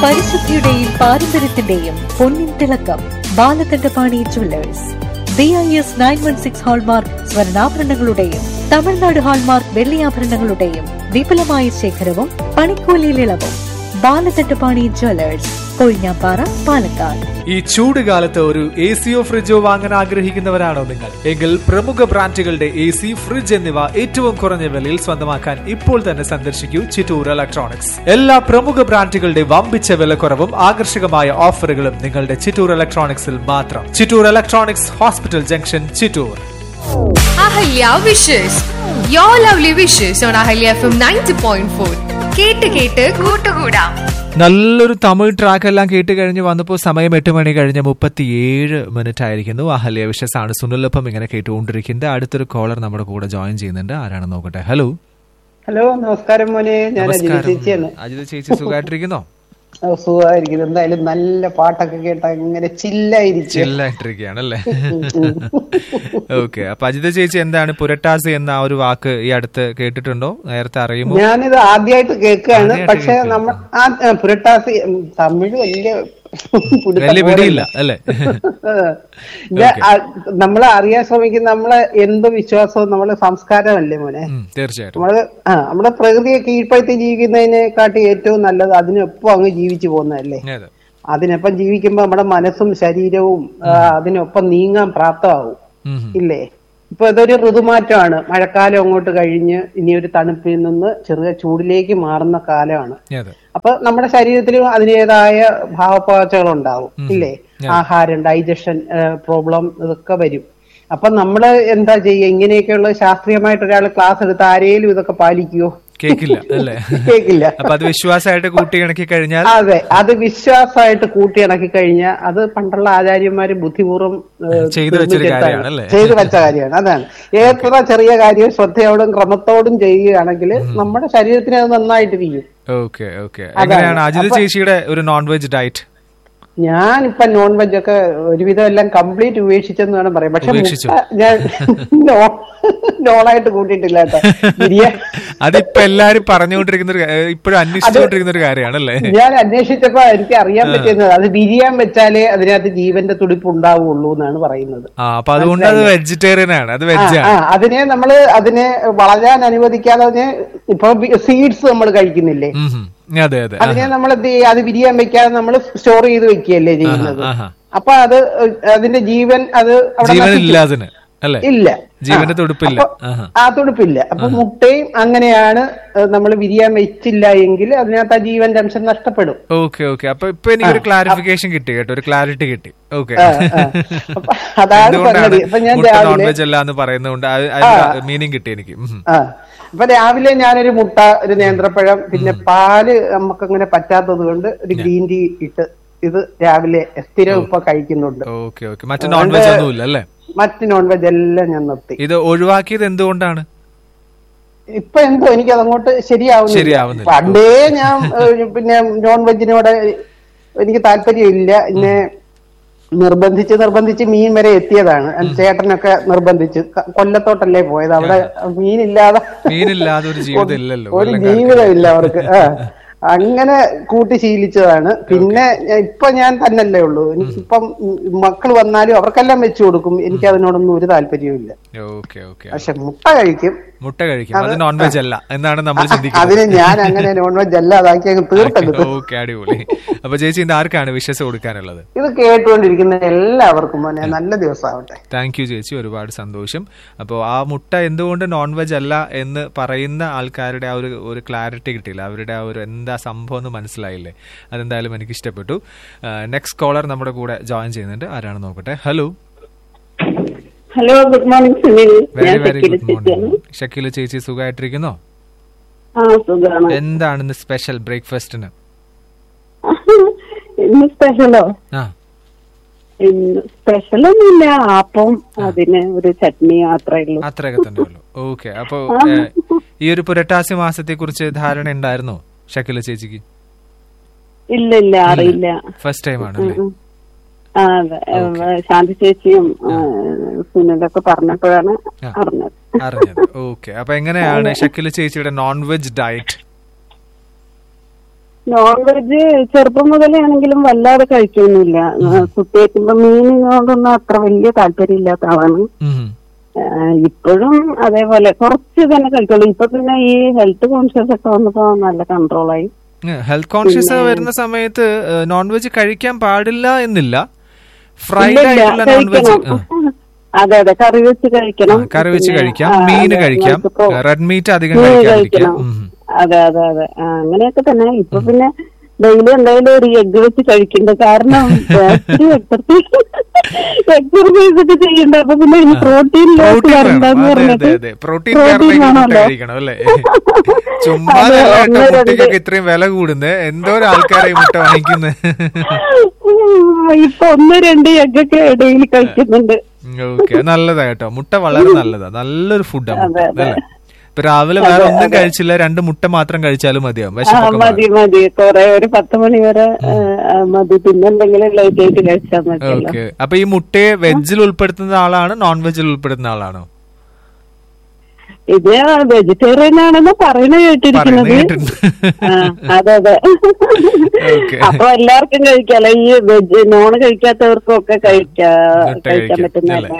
പരിശുദ്ധിയുടെയും പാരമ്പര്യത്തിന്റെയും പൊന്നിൻ തിളക്കം Balakandapani Jewellers B I S nine one six hallmark സ്വർണ്ണാഭരണങ്ങളുടെയും തമിഴ്നാട് ഹാൾമാർക്ക് വെള്ളിയാഭരണങ്ങളുടെയും വിപുലമായ ശേഖരവും പണിക്കൂലിയിൽ ഇളവും ബാലകണ്ഠപാണി ജുവല്ലേഴ്സ് കൊഴിഞ്ഞാപ്പാറ പാലക്കാട് ഈ ചൂട് കാലത്ത് ഒരു എ സിയോ ഫ്രിഡ്ജോ വാങ്ങാൻ ആഗ്രഹിക്കുന്നവരാണോ നിങ്ങൾ എങ്കിൽ പ്രമുഖ ബ്രാൻഡുകളുടെ എ സി ഫ്രിഡ്ജ് എന്നിവ ഏറ്റവും കുറഞ്ഞ വിലയിൽ സ്വന്തമാക്കാൻ ഇപ്പോൾ തന്നെ സന്ദർശിക്കൂ ചിറ്റൂർ ഇലക്ട്രോണിക്സ് എല്ലാ പ്രമുഖ ബ്രാൻഡുകളുടെ വമ്പിച്ച വിലക്കുറവും ആകർഷകമായ ഓഫറുകളും നിങ്ങളുടെ ചിറ്റൂർ ഇലക്ട്രോണിക്സിൽ മാത്രം Chittur electronics hospital junction Chittur Ahalya wishes you lovely wishes on Ahalya F M ninety point four കേട്ട് കേട്ട് കൂട്ടുകൂടാം നല്ലൊരു തമിഴ് ട്രാക്ക് എല്ലാം കേട്ട് കഴിഞ്ഞ് വന്നപ്പോൾ സമയം എട്ട് മണി കഴിഞ്ഞ് മുപ്പത്തിയേഴ് മിനിറ്റ് ആയിരിക്കുന്നു അഹല്യ വിഷസ് ആണ് സുനിലൊപ്പം ഇങ്ങനെ കേട്ടുകൊണ്ടിരിക്കുന്നത് അടുത്തൊരു കോളർ നമ്മുടെ കൂടെ ജോയിൻ ചെയ്യുന്നുണ്ട് ആരാണെന്ന് നോക്കട്ടെ ഹലോ ഹലോ നമസ്കാരം മോനെ ഞാൻ അജിത ചേച്ചിയാണ് അജിത് ചേച്ചി സുഖമായിട്ടിരിക്കുന്നോ ഓ, സുഖമായിരിക്കുന്നു എന്തായാലും നല്ല പാട്ടൊക്കെ കേട്ട ഇങ്ങനെ ചില്ലായിരിക്കും ചില്ലായിട്ടിരിക്കുകയാണ് അല്ലേ ഓക്കെ അപ്പൊ അജിത ചേച്ചി എന്താണ് പുരട്ടാസി എന്ന ആ ഒരു വാക്ക് ഈ അടുത്ത് കേട്ടിട്ടുണ്ടോ നേരത്തെ അറിയുമോ ഞാനിത് ആദ്യമായിട്ട് കേൾക്കുകയാണ് ആദ്യായിട്ട് പക്ഷെ കേൾക്കുകയാണ്. നമ്മ ആ ആ, പുരട്ടാസി ഉം, തമിഴ് വലിയ പിടുത്തം വലിയ പോലെയില്ല. പിടിയില്ല അല്ലേ ഇത് ആ- നമ്മളെ അറിയാൻ ശ്രമിക്കുന്ന നമ്മളെ എന്ത് വിശ്വാസവും നമ്മളെ സംസ്കാരമല്ലേ മോനെ ഉം, തീർച്ചയായിട്ടും നമ്മള് ആ നമ്മുടെ പ്രകൃതിയെ കീഴ്പ്പെടുത്തി ജീവിക്കുന്നതിനെക്കാട്ടി ഏറ്റവും നല്ലത് അതിനൊപ്പം അങ്ങ് ജീവിച്ചു പോകുന്നതല്ലേ അതെ അതിനൊപ്പം ജീവിക്കുമ്പോ നമ്മുടെ മനസ്സും ശരീരവും ആ, അതിനൊപ്പം നീങ്ങാൻ പ്രാപ്തമാവും ഉം, ഉം. ഇല്ലേ ഇപ്പൊ ഇതൊരു ഋതുമാറ്റമാണ് മഴക്കാലം അങ്ങോട്ട് കഴിഞ്ഞ് ഇനി ഒരു തണുപ്പിൽ നിന്ന് ചെറിയ ചൂടിലേക്ക് മാറുന്ന കാലമാണ് അതെ അപ്പൊ നമ്മുടെ ശരീരത്തിലും അതിൻ്റെതായ ഭാവപ്പാച്ചകൾ ഉണ്ടാവും ഇല്ലേ ആഹാരം ഡൈജഷൻ പ്രോബ്ലം ഇതൊക്കെ വരും അപ്പൊ നമ്മള് എന്താ ചെയ്യുക ഇങ്ങനെയൊക്കെയുള്ള ശാസ്ത്രീയമായിട്ട് ഒരാൾ ക്ലാസ് എടുത്ത് ആരെയും ഇതൊക്കെ പാലിക്കുവോ കേക്കില്ല അല്ലേ കേക്കില്ല അപ്പൊ അത് വിശ്വാസമായിട്ട് കൂട്ടി ഇണക്കി കഴിഞ്ഞാൽ അതെ അത് വിശ്വാസമായിട്ട് കൂട്ടിയിണക്കി കഴിഞ്ഞാൽ അത് പണ്ടുള്ള ആചാര്യന്മാര് ബുദ്ധിപൂർവ്വം ഏഹ്, ചെയ്തു വെച്ചൊരു നിർമ്മിച്ചെടുത്താണ്. കാര്യമാണ് അല്ലേ? ചെയ്തു വെച്ച കാര്യമാണ് അതാണ് എത്ര ചെറിയ കാര്യം ശ്രദ്ധയോടും ക്രമത്തോടും ചെയ്യുകയാണെങ്കിൽ നമ്മുടെ ശരീരത്തിന് അത് നന്നായിട്ടിരിക്കും ഓക്കെ ഓക്കെ എങ്ങനെയാണ് അജിത് ചേച്ചിയുടെ ഒരു നോൺ വെജ് ഡയറ്റ് ഞാനിപ്പൊ നോൺ വെജ് ഒക്കെ ഒരുവിധം എല്ലാം കംപ്ലീറ്റ് ഉപേക്ഷിച്ചെന്ന് വേണം പറയാം പക്ഷെ ഉപേക്ഷിച്ചു. മുട്ട ഞാൻ നോ- നോണായിട്ട് കൂട്ടിയിട്ടില്ല കേട്ടോ ബിരിയാണി അതിപ്പോ എല്ലാരും പറഞ്ഞുകൊണ്ടിരിക്കുന്ന ഒരു കാ- ഇപ്പോഴും അന്വേഷിച്ചുകൊണ്ടിരിക്കുന്ന ഒരു കാര്യമാണ് അല്ലേ ഞാൻ അന്വേഷിച്ചപ്പോ എനിക്ക് അറിയാൻ പറ്റുന്നത് അത് ബിരിയാൻ വെച്ചാലേ അതിനകത്ത് ജീവന്റെ തുടിപ്പ് ഉണ്ടാവുള്ളൂ എന്നാണ് പറയുന്നത് ആ അപ്പൊ അതുകൊണ്ട് അത് വെജിറ്റേറിയൻ ആണ് അത് ആ, വെജ് ആ, ആണ് അതിനെ നമ്മള് അതിനെ വളരാൻ അനുവദിക്കാതെ അതിനെ ഇപ്പൊ സീഡ്സ് നമ്മൾ കഴിക്കുന്നില്ലേ ഉം, ഉം. അതെ അതെ അതിനെ നമ്മൾ എന്ത് ചെയ്യുക അത് വിരിയാൻ വെക്കാതെ നമ്മൾ സ്റ്റോർ ചെയ്ത് വെക്കുകയല്ലേ ചെയ്യുന്നത് ആഹാ. അപ്പൊ അത് അതിന്റെ ജീവൻ അത് അവിടെ ജീവനില്ല നശിക്കും. അതിന് അല്ലേ ഇല്ല ജീവന്റെ ആ, തുടിപ്പില്ല അപ്പൊ ആഹാ. ആ തുടുപ്പില്ല അപ്പൊ മുട്ടയും അങ്ങനെയാണ് നമ്മൾ വിരിയാൻ വെച്ചില്ല എങ്കിൽ അതിനകത്ത് ആ ജീവന്റെ അംശം നഷ്ടപ്പെടും ഓക്കെ ഓക്കെ അപ്പൊ ഇപ്പൊ എനിക്കൊരു ക്ലാരിഫിക്കേഷൻ കിട്ടി കേട്ടോ ഒരു ക്ലാരിറ്റി കിട്ടി ഓക്കെ ആ, ആ. അപ്പൊ അതാണ് സംഗതി അപ്പൊ ഞാൻ നോൺ രാവിലെ വെജ് അല്ല എന്ന് പറയുന്നതുകൊണ്ട് മീനിങ് കിട്ടി എനിക്ക് ഉം. ആ അപ്പൊ രാവിലെ ഞാനൊരു മുട്ട ഒരു നേന്ത്രപ്പഴം പിന്നെ പാല് നമുക്ക് അങ്ങനെ പറ്റാത്തത് കൊണ്ട് ഒരു ഗ്രീൻ ടീ ഇട്ട് ഇത് രാവിലെ സ്ഥിരം ഇപ്പൊ കഴിക്കുന്നുണ്ട് ഓക്കെ ഓക്കെ മറ്റു നോൺ വെജ് ഒന്നുമില്ല അല്ലേ മറ്റ് നോൺ വെജ് എല്ലാം ഞാൻ നിർത്തി ഇത് ഒഴിവാക്കിയത് എന്തുകൊണ്ടാണ് ഇപ്പൊ എന്തോ എനിക്ക് അതങ്ങോട്ട് ശരിയാവുന്നില്ല ശരിയാവുന്നില്ല. പണ്ടേ ഞാൻ ഏഹ്, പിന്നെ നോൺ വെജിനോട് എനിക്ക് താല്പര്യമില്ല എന്നെ നിർബന്ധിച്ച് നിർബന്ധിച്ച് മീൻ വരെ എത്തിയതാണ് ചേട്ടനൊക്കെ നിർബന്ധിച്ച് ക- കൊല്ലത്തോട്ടല്ലേ പോയത് അവിടെ മീനില്ലാതെ മീനില്ലാതെ ഒരു ജീവിതം ഇല്ലല്ലോ ഒരു കൊല്ലംകാർക്ക്. ജീവിതമില്ല അവർക്ക് ആ. അങ്ങനെ കൂട്ടി ശീലിച്ചതാണ് പിന്നെ ഞാൻ- ഇപ്പൊ ഞാൻ തന്നല്ലേ ഉള്ളൂ എനിക്കിപ്പം മക്കൾ വന്നാലും അവർക്കെല്ലാം വെച്ചു കൊടുക്കും എനിക്ക് അതിനോടൊന്നും ഒരു താല്പര്യവും ഇല്ല ഓക്കെ ഓക്കെ പക്ഷെ മുട്ട കഴിക്കും മുട്ട കഴിക്കും അത് നോൺ വെജ് അല്ല എന്നാണ് നമ്മൾ ചിന്തിക്കുന്നത് അതിന് ഞാൻ അങ്ങനെ നോൺ വെജ് അല്ല അതാക്കി അങ്ങ് തീർത്തെടുത്തു ഓക്കെ അടിപൊളി അപ്പൊ ചേച്ചി ഇന്ന് ആർക്കാണ് വിശ്വസ് കൊടുക്കാനുള്ളത് ഇത് കേട്ടുകൊണ്ടിരിക്കുന്ന എല്ലാവർക്കും മോനെ നല്ല ദിവസമാവട്ടെ താങ്ക് യു ചേച്ചി ഒരുപാട് സന്തോഷം അപ്പോൾ ആ മുട്ട എന്തുകൊണ്ട് നോൺ വെജ് അല്ല എന്ന് പറയുന്ന ആൾക്കാരുടെ ആ ഒരു ഒരു ക്ലാരിറ്റി കിട്ടിയില്ല അവരുടെ ആ ഒരു എന്താ സംഭവം എന്ന് മനസ്സിലായില്ലേ അതെന്തായാലും എനിക്ക് ഇഷ്ടപ്പെട്ടു നെക്സ്റ്റ് കോളർ നമ്മുടെ കൂടെ ജോയിൻ ചെയ്യുന്നുണ്ട് ആരാണ് നോക്കട്ടെ hello hello good morning Sunil very ഞാൻ വെരി ഷക്കീല ഗുഡ് ചേച്ചിയാണ് മോർണിംഗ് ഷക്കീല ചേച്ചി സുഖമായിട്ടിരിക്കുന്നോ ആ സുഖാണ് എന്താണ് ഇന്ന് സ്പെഷ്യൽ ബ്രേക്ക്ഫാസ്റ്റിന് ഇന്ന് സ്പെഷ്യലോ ആ ഇന്ന് സ്പെഷ്യലൊന്നുമില്ല ആപ്പം അതിന് ഒരു ചട്നി മാത്രമേ ഉള്ളൂ അത്രയൊക്കെ തന്നെ ഉള്ളൂ ഓക്കെ അപ്പോ ഏഹ്, ഈ ഒരു പുരട്ടാസി മാസത്തെ കുറിച്ച് ധാരണ ഉണ്ടായിരുന്നോ ഷക്കില ചേച്ചിക്ക് ഇല്ല ഇല്ല അറിയില്ല ഫസ്റ്റ് ടൈം ആണല്ലേ ഉം. ആ, അതെ ഏ, ശാന്തി ചേച്ചിയും ഏ, സുനിലൊക്കെ പറഞ്ഞപ്പോഴാണ് ആ. അറിഞ്ഞത് അറിഞ്ഞത് ഓക്കെ അപ്പൊ എങ്ങനെയാണ് ഷക്കില ചേച്ചിയുടെ non veg diet non veg ചെറുപ്പം മുതലേ ആണെങ്കിലും വല്ലാതെ കഴിക്കൊന്നുമില്ല കുട്ടികൾക്ക് ഇപ്പൊ മീനിനോടൊന്നും അത്ര വലിയ താല്പര്യമില്ലാത്ത ആളാണ് ഉം. ആ, ഇപ്പോഴും അതേപോലെ കുറച്ച് തന്നെ കഴിക്കുള്ളൂ ഇപ്പൊ പിന്നെ ഈ ഹെൽത്ത് കോൺഷ്യസ് ഒക്കെ വന്നപ്പോ നല്ല കൺട്രോളായി ഹെൽത്ത് കോൺഷ്യസ് വരുന്ന സമയത്ത് നോൺ വെജ് കഴിക്കാൻ പാടില്ല എന്നില്ല ഫ്രൈഡ് ഇല്ലില്ല, ആയിട്ടുള്ള നോൺ വെജ് കഴിക്കണം അതെ അതെ കറി വെച്ച് കഴിക്കണം കറി വെച്ച് പിന്നെ, കഴിക്കാം ആ, മീന് അതെ, കഴിക്കാം നമുക്കിപ്പോ റെഡ് മീറ്റ് അധികം മീൻ കഴിക്കാതിരിക്കാം കഴിക്കണം. ഉം. അതെ അതെ അതെ ആ, അങ്ങനെയൊക്കെ തന്നെ ഇപ്പൊ പിന്നെ ഡെയിലി എന്തായാലും ഒരു എഗ് വെച്ച് കഴിക്കുന്നുണ്ട് കാരണം എക്സർസൈസ് എക്സർസൈസ് ഒക്കെ ചെയ്യണ്ട അപ്പൊ പിന്നെ ഇനി പ്രോട്ടീൻ ലോസ് പ്രോട്ടീൻ വരണ്ടെന്ന് വേണം അതെ അതെ പറഞ്ഞിട്ട് അതെ പ്രോട്ടീൻ പ്രോട്ടീൻ കാരണമൊക്കെ മുട്ട വേണമല്ലോ കഴിക്കണം അല്ലേ ചുമ്മാ അതെ, കേട്ടോ ഒന്ന് രണ്ട്. മുട്ടയ്ക്കൊക്കെ ഇത്രയും വില കൂടുന്നത് എന്തോ ഒരു ആൾക്കാരെ ഈ മുട്ട വാങ്ങിക്കുന്നത് ഉം, ഇപ്പൊ ഒന്ന് രണ്ട് എഗ്ഗൊക്കെ ഡെയിലി കഴിക്കുന്നുണ്ട് ഓക്കെ നല്ലതാ കേട്ടോ മുട്ട വളരെ നല്ലതാ നല്ലൊരു ഫുഡാണ് അതെ, അതെ. അല്ലേ ഇപ്പൊ രാവിലെ വേറെ ഒന്നും കഴിച്ചില്ല രണ്ട് മുട്ട മാത്രം കഴിച്ചാലും മതിയാവും ആ വിശപ്പൊക്കെ മാറും. മതി മതി കൊറേ ഒരു പത്ത് മണി വരെ ആ, ആ, മതി പിന്നെ എന്തെങ്കിലും ലൈറ്റ് ആയിട്ട് കഴിച്ചാൽ മതിയല്ലോ ഓക്കെ അപ്പൊ ഈ മുട്ടയെ വെജിൽ ഉൾപ്പെടുത്തുന്ന ആളാണ് നോൺ വെജിൽ ഉൾപ്പെടുത്തുന്ന ആളാണോ ഇത് വെജിറ്റേറിയൻ ആണെന്ന് പറയണ കേട്ടിരിക്കുന്നത് പറയുന്നത് കേട്ടിട്ടുണ്ട്. ആ, അതെ അതെ Okay. അപ്പൊ എല്ലാവർക്കും കഴിക്കാലോ ഈ വെജ് നോൺ കഴിക്കാത്തവർക്കും ഒക്കെ കഴിക്കാ മുട്ട കഴിക്കാൻ കഴിക്കാം പറ്റുന്ന അല്ലേ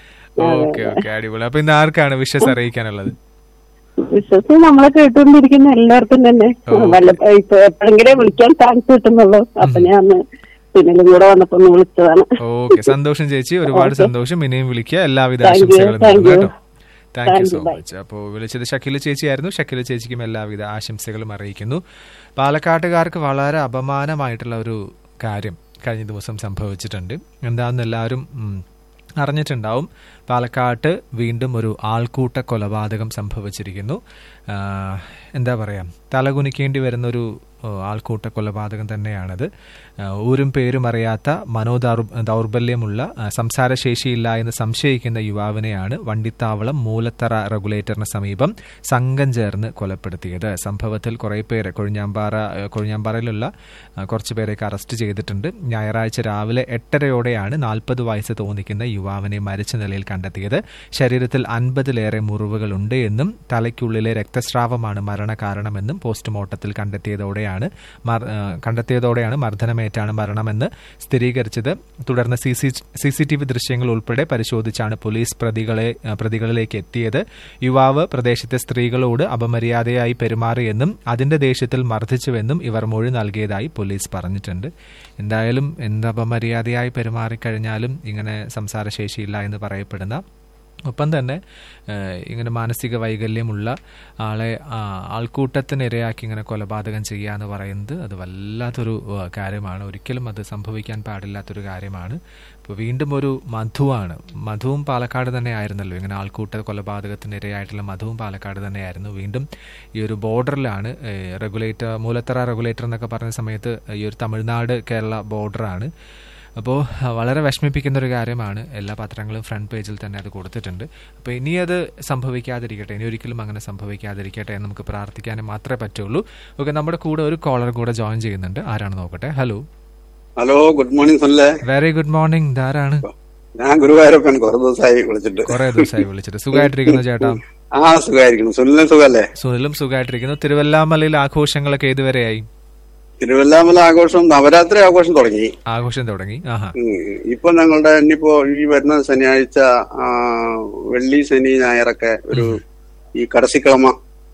ഓക്കെ ഓക്കെ അടിപൊളി അപ്പൊ ഇന്ന് ആർക്കാണ് വിഷസ് അറിയിക്കാനുള്ളത് വിശ്വസിച്ച് നമ്മളെ കേട്ടുകൊണ്ടിരിക്കുന്ന എല്ലാവർക്കും തന്നെ വല്ല ഇപ്പൊ എപ്പോഴെങ്കിലും വിളിക്കാൻ ചാൻസ് കിട്ടുന്നുള്ളൂ അപ്പൊ ഞാൻ ഒന്ന് പിന്നിലും കൂടെ വന്നപ്പോ ഒന്ന് വിളിച്ചതാണ് ഓക്കെ സന്തോഷം ചേച്ചി ഒരുപാട് സന്തോഷം ഇനിയും വിളിക്കുക എല്ലാവിധ Thank you, ആശംസകളും thank നേരുന്നു you. കേട്ടോ thank you Thank so you, bye. Much അപ്പോൾ വിളിച്ചത് ഷക്കില ചേച്ചിയായിരുന്നു ഷക്കില ചേച്ചിക്കും എല്ലാവിധ ആശംസകളും അറിയിക്കുന്നു പാലക്കാട്ടുകാർക്ക് വളരെ അപമാനമായിട്ടുള്ള ഒരു കാര്യം കഴിഞ്ഞ ദിവസം സംഭവിച്ചിട്ടുണ്ട് എന്താണെന്ന് എല്ലാവരും ഉം, അറിഞ്ഞിട്ടുണ്ടാവും പാലക്കാട്ട് വീണ്ടും ഒരു ആൾക്കൂട്ട കൊലപാതകം സംഭവിച്ചിരിക്കുന്നു ആ, എന്താ പറയുക തലകുനിക്കേണ്ടി വരുന്നൊരു ഓ, ആൾക്കൂട്ട കൊലപാതകം തന്നെയാണത് ആ, ഊരും പേരും അറിയാത്ത മനോദൗർ ദൗർബല്യമുള്ള ആ, സംസാരശേഷിയില്ല എന്ന് സംശയിക്കുന്ന യുവാവിനെയാണ് വണ്ടിത്താവളം മൂലത്തറ റെഗുലേറ്ററിന് സമീപം സംഘം ചേർന്ന് കൊലപ്പെടുത്തിയത് സംഭവത്തിൽ കുറേ പേര് കൊഴിഞ്ഞാമ്പാറ ആ, കൊഴിഞ്ഞാമ്പാറയിലുള്ള ആ, കുറച്ച് പേരെയൊക്കെ അറസ്റ്റ് ചെയ്തിട്ടുണ്ട് ഞായറാഴ്ച രാവിലെ എട്ടരയോടെയാണ് നാൽപ്പത് വയസ്സ് തോന്നിക്കുന്ന യുവാവിനെ മരിച്ച നിലയിൽ കണ്ടെത്തിയത് ശരീരത്തിൽ അൻപതിലേറെ മുറിവുകളുണ്ട് എന്നും തലയ്ക്കുള്ളിലെ രക്തസ്രാവമാണ് മരണകാരണമെന്നും പോസ്റ്റ്മോർട്ടത്തിൽ കണ്ടെത്തിയതോടെയാണ് മർ- ആ, കണ്ടെത്തിയതോടെയാണ് മർദ്ദനമേറ്റാണ് മരണമെന്ന് സ്ഥിരീകരിച്ചത് തുടർന്ന് C C C C T V ദൃശ്യങ്ങൾ ഉൾപ്പെടെ പരിശോധിച്ചാണ് പോലീസ് പ്രതികളെ ആ, പ്രതികളിലേക്ക് എത്തിയത് യുവാവ് പ്രദേശത്തെ സ്ത്രീകളോട് അപമര്യാദയായി പെരുമാറിയെന്നും അതിന്റെ ദേഷ്യത്തിൽ മർദ്ദിച്ചുവെന്നും ഇവർ മൊഴി നൽകിയതായി പോലീസ് പറഞ്ഞിട്ടുണ്ട് എന്തായാലും എന്ത് അപമര്യാദയായി പെരുമാറിക്കഴിഞ്ഞാലും ഇങ്ങനെ സംസാരശേഷിയില്ല എന്ന് പറയപ്പെടുന്ന ഒപ്പം തന്നെ ഏഹ്, ഇങ്ങനെ മാനസിക വൈകല്യമുള്ള ആളെ ആ, ആൾക്കൂട്ടത്തിന് ഇരയാക്കി ഇങ്ങനെ കൊലപാതകം ചെയ്യുക എന്ന് പറയുന്നത് അത് വല്ലാത്തൊരു ഏഹ്, കാര്യമാണ് ഒരിക്കലും അത് സംഭവിക്കാൻ പാടില്ലാത്തൊരു കാര്യമാണ് ഇപ്പോൾ വീണ്ടും ഒരു മധുവാണ് മധുവും പാലക്കാട് തന്നെ ആയിരുന്നല്ലോ ഇങ്ങനെ ആൾക്കൂട്ട കൊലപാതകത്തിന് ഇരയായിട്ടുള്ള മധുവും പാലക്കാട് തന്നെയായിരുന്നു വീണ്ടും ഈ ഒരു ബോർഡറിലാണ് റെഗുലേറ്റർ മൂലത്തറ റെഗുലേറ്റർ എന്നൊക്കെ പറഞ്ഞ സമയത്ത് ഈ ഒരു തമിഴ്നാട് കേരള ബോർഡറാണ് അപ്പോൾ വളരെ വിഷമിപ്പിക്കുന്ന ഒരു കാര്യമാണ് എല്ലാ പത്രങ്ങളും ഫ്രണ്ട് പേജിൽ തന്നെ അത് കൊടുത്തിട്ടുണ്ട് അപ്പോൾ ഇനി അത് സംഭവിക്കാതിരിക്കട്ടെ ഇനി ഒരിക്കലും അങ്ങനെ സംഭവിക്കാതിരിക്കട്ടെ എന്ന് നമുക്ക് പ്രാർത്ഥിക്കാനേ മാത്രമേ പറ്റുള്ളൂ ഓക്കെ നമ്മുടെ കൂടെ ഒരു കോളർ കൂടെ ജോയിൻ ചെയ്യുന്നുണ്ട് ആരാണ് നോക്കട്ടെ ഹലോ ഹലോ ഗുഡ് മോർണിംഗ് സുനിലെ വെരി ഗുഡ് മോർണിംഗ് ഇതാരാണ് ഞാൻ ഗുരുവായൂരപ്പൻ കുറെ ദിവസമായി വിളിച്ചിട്ട് കുറെ ദിവസമായി വിളിച്ചിട്ട് സുഖമായിട്ടിരിക്കുന്നു ചേട്ടാ ആ സുഖമായിരിക്കുന്നു സുനിലിന് സുഖല്ലേ സുനിലും സുഖമായിട്ടിരിക്കുന്നു തിരുവല്ലാമലയിൽ ആഘോഷങ്ങളൊക്കെ ഏതുവരെയായി തിരുവല്ലാമല ആഘോഷം നവരാത്രി ആഘോഷം തുടങ്ങി ആഘോഷം തുടങ്ങി ആഹാ ഉം. ഇപ്പൊ ഞങ്ങളുടെ ഇനിയിപ്പോ ഈ വരുന്ന ശനിയാഴ്ച ആ, വെള്ളി ശനി ഞായറൊക്കെ ഒരു ഈ കടസിക്കളമ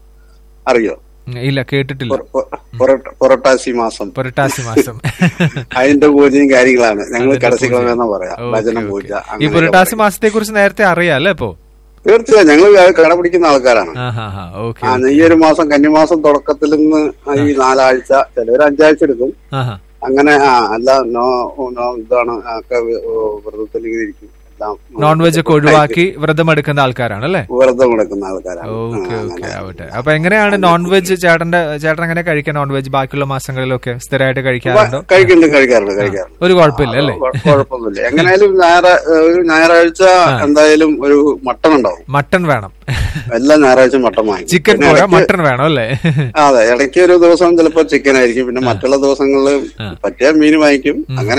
അറിയോ ഉം, ഇല്ല കേട്ടിട്ടില്ല പൊറ- പൊ- പൊറ- പൊറട്ടാസി മാസം പുരട്ടാസി മാസം അതിന്റെ പൂജയും കാര്യങ്ങളാണ് ഞങ്ങൾ അതിന്റെ കടസിക്കളമ പൂജ. എന്ന് പറയാം ഓക്കേ, ഭജന ഓക്കേ. പൂജ ഈ അങ്ങനെയൊക്കെ പുരട്ടാസി പറയും. മാസത്തെ കുറിച്ച് നേരത്തെ അറിയാം അല്ലേ ഇപ്പോ തീർച്ചയായും ഞങ്ങൾ കട പിടിക്കുന്ന ആൾക്കാരാണ് ആഹാ ഹാ ഓക്കെ ആ ഈ ഒരു മാസം കന്നിമാസം തുടക്കത്തിൽ നിന്ന് ഈ നാലാഴ്ച ചിലവർ അഞ്ചാഴ്ച എടുക്കും ആഹാ അങ്ങനെ ആ അല്ല നോ നോ ഇതാണ് ഒക്കെ വ്രതത്തിൽ ഇങ്ങനെ ഇരിക്കും എല്ലാം നോൺ വെജ് ഒക്കെ ഒഴിവാക്കി വ്രതം എടുക്കുന്ന ആൾക്കാരാണ് അല്ലേ വ്രതം എടുക്കുന്ന ആൾക്കാരാണ് ഓക്കെ ആ, ഓക്കെ അങ്ങനെ. ആവട്ടെ അപ്പൊ എങ്ങനെയാണ് നോൺ വെജ് ചേട്ടന്റെ ചേട്ടൻ എങ്ങനെ കഴിക്കാൻ നോൺ വെജ് ബാക്കിയുള്ള മാസങ്ങളിലൊക്കെ സ്ഥിരമായിട്ട് കഴിക്കാറുണ്ടോ കഴിക്കുന്നുണ്ട് കഴിക്കാറുണ്ട് കഴിക്കാറുണ്ട് ഒരു കുഴപ്പമില്ല അല്ലേ കുഴ- കുഴപ്പമൊന്നുമില്ല എങ്ങനെയാലും ഞായറ ഒരു ഞായറാഴ്ച എന്തായാലും ഒരു മട്ടൺ ഉണ്ടാവും മട്ടൺ വേണം എല്ലാ ഞായറാഴ്ച മട്ടൺ വാങ്ങിക്കും ചിക്കൻ പിന്നെ പോരാ ഇടയ്ക്ക് മട്ടൺ വേണം അല്ലേ അതെ ഇടയ്ക്ക് ഒരു ദിവസം ചിലപ്പോ ചിക്കൻ ആയിരിക്കും പിന്നെ മറ്റുള്ള ദിവസങ്ങളിൽ പറ്റിയ മീൻ വാങ്ങിക്കും അങ്ങനെ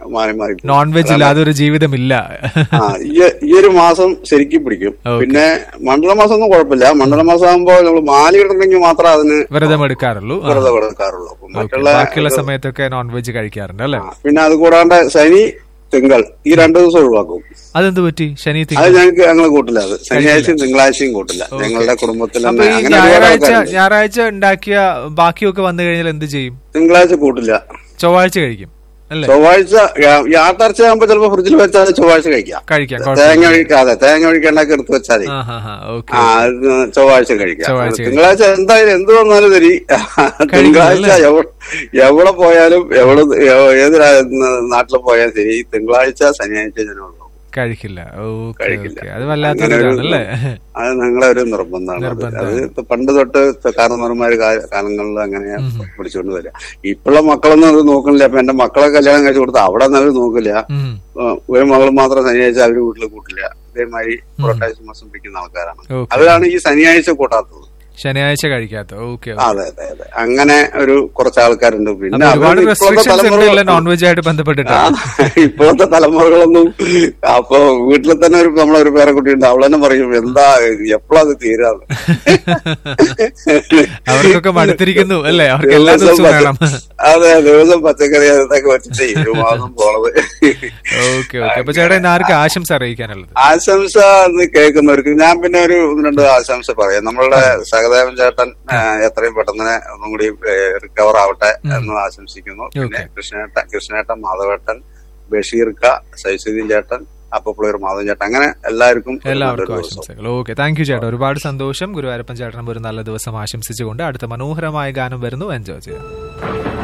മാറി മാറി പോകും. നോൺ വെജ് ഇല്ലാതെ ഒരു ജീവിതമില്ല ആ ഈ ഈ ഒരു മാസം ശരിക്കും പിടിക്കും Okay. പിന്നെ മണ്ഡല മാസം ഒന്നും കുഴപ്പമില്ല മണ്ഡല മാസം ആകുമ്പോൾ നമ്മൾ മാല ഇടണമെങ്കിൽ മാത്രം അതിന് വ്രതം എടുക്കാറുള്ളൂ ആ. വെറുതെ കൊടുക്കാറുള്ളൂ അപ്പൊ Okay. മറ്റുള്ള ബാക്കിയുള്ള സമയത്തൊക്കെ നോൺ വെജ് കഴിക്കാറുണ്ട് അല്ലെ ആ, പിന്നെ അത് കൂടാണ്ട് ശനി തിങ്കൾ ഈ രണ്ടു ദിവസം ഒഴിവാക്കും അതെന്ത് പറ്റി ശനി അത് തിങ്കൾ ഞങ്ങൾക്ക് ഞങ്ങൾ കൂട്ടില്ല അത് ശനിയാഴ്ചയും തിങ്കളാഴ്ചയും കൂട്ടില്ല ഞങ്ങളുടെ കുടുംബത്തിൽ അപ്പൊ തന്നെ ഈ അങ്ങനെ ഒരുപാട് ഞായറാഴ്ച ആൾക്കാരുണ്ട്. ഞായറാഴ്ച ഉണ്ടാക്കിയ ബാക്കിയൊക്കെ വന്നു കഴിഞ്ഞാൽ എന്ത് ചെയ്യും തിങ്കളാഴ്ച കൂട്ടില്ല ചൊവ്വാഴ്ച കഴിക്കും അല്ലേ ചൊവ്വാഴ്ച യാത്രാഴ്ച ആകുമ്പോ ചിലപ്പോ ഫ്രിഡ്ജിൽ വെച്ചാൽ ചൊവ്വാഴ്ച കഴിക്കാം കഴിക്കാം തേങ്ങ കുഴപ്പമില്ല ഒഴിക്കാതെ തേങ്ങ ഒഴിക്കേണ്ടൊക്കെ എടുത്ത് വെച്ചാൽ ആ ഹാ ഹാ ഓക്കെ ആ അത് ചൊവ്വാഴ്ച കഴിക്കാം ചൊവ്വാഴ്ച കഴിക്കാം. തിങ്കളാഴ്ച എന്തായാലും എന്ത് വന്നാലും ശരി തിങ്കളാഴ്ച അല്ലേ? എവിടെ എവിടെ പോയാലും എവിടെ എവ- ഏത് രാ- നാട്ടിൽ പോയാലും ശരി തിങ്കളാഴ്ച ശനിയാഴ്ച ജനമുള്ളൂ കഴിക്കില്ല ഓക്കെ കഴിക്കില്ല. ഓക്കെ അത് വല്ലാത്തൊരു അങ്ങനെ ഒരു- ഇതാണല്ലേ അത് ഞങ്ങളെ ഒരു നിർബന്ധമാണ് അത്. നിർബന്ധമാണ്. അത് ഇപ്പൊ പണ്ട് തൊട്ട് കാരണവന്മാര് കാലങ്ങളിൽ അങ്ങനെ പിടിച്ചുകൊണ്ട് വരിക ഇപ്പോഴുള്ള മക്കളൊന്നും അത് നോക്കണില്ല അപ്പൊ എന്റെ മക്കളെ കല്യാണം കഴിച്ചു കൊടുത്ത അവിടെ ഒന്നും അവർ നോക്കില്ല ഉം. ആ, ഒരു മകൾ മാത്രം ശനിയാഴ്ച അവര് വീട്ടിൽ കൂട്ടില്ല ഇതേമാതിരി പുറട്ടാഴ്ച മാസം പിടിക്കുന്ന ആൾക്കാരാണ് ഓക്കെ. അവരാണ് ഈ ശനിയാഴ്ച കൂട്ടാത്തത് ശനിയാഴ്ച കഴിക്കാത്ത ഓക്കെ അതെ അതെ അതെ അങ്ങനെ ഒരു കുറച്ച് ആൾക്കാരുണ്ട് പിന്നെ അപ്പൊ ഒരുപാട് അത് ഇപ്പോഴത്തെ റെസ്ട്രിക്ഷൻസ് ഉണ്ട് തലമുറ നോൺ വെജ് ആയിട്ട് ബന്ധപ്പെട്ടിട്ട് ആ, ഇപ്പോഴത്തെ തലമുറകളൊന്നും അപ്പൊ വീട്ടിൽ തന്നെ ഒരു നമ്മളൊരു പേരക്കുട്ടി ഉണ്ട് അവൾ തന്നെ പറയും എന്താ എപ്പോഴാ അത് തീരാന്ന് അവർക്കൊക്കെ മടുത്തിരിക്കുന്നു അല്ലേ അവർക്ക് എല്ലാ ദിവസം ദിവസവും പച്ച- വേണം അതെ ദിവസം പച്ചക്കറി അതൊക്കെ വെച്ചിട്ട് ഒരു മാസം പോണത് ഓക്കെ ഓക്കെ അപ്പൊ ചേട്ടാ ഇന്ന് ആർക്ക് ആശംസ അറിയിക്കാനുള്ളത് ആശംസ എന്ന് കേൾക്കുന്നവർക്ക് ഞാൻ പിന്നെ ഒരു ഒന്ന് രണ്ട് ആശംസ പറയാം നമ്മളുടെ സഹദേവൻ ചേട്ടൻ ആ, എത്രയും പെട്ടെന്ന് തന്നെ ഒന്നും കൂടി റിക്കവർ ആവട്ടെ എന്ന് ആശംസിക്കുന്നു പിന്നെ കൃഷ്ണേട്ടൻ കൃഷ്ണേട്ടൻ മാധവേട്ടൻ ബഷീർക്ക സൈസുദ്ദീൻ ചേട്ടൻ അപ്പപ്പുളൂർ മാധവൻ ചേട്ടൻ അങ്ങനെ എല്ലാവർക്കും ഒരു എല്ലാവർക്കും നല്ലൊരു ദിവസം. ആശംസകൾ ഓക്കെ താങ്ക് യു ചേട്ടാ ഒരുപാട് സന്തോഷം ഗുരുവായൂരപ്പൻ ചേട്ടനും ഒരു നല്ല ദിവസം ആശംസിച്ചുകൊണ്ട് അടുത്ത മനോഹരമായ ഗാനം വരുന്നു എൻജോയ് ചെയ്യാം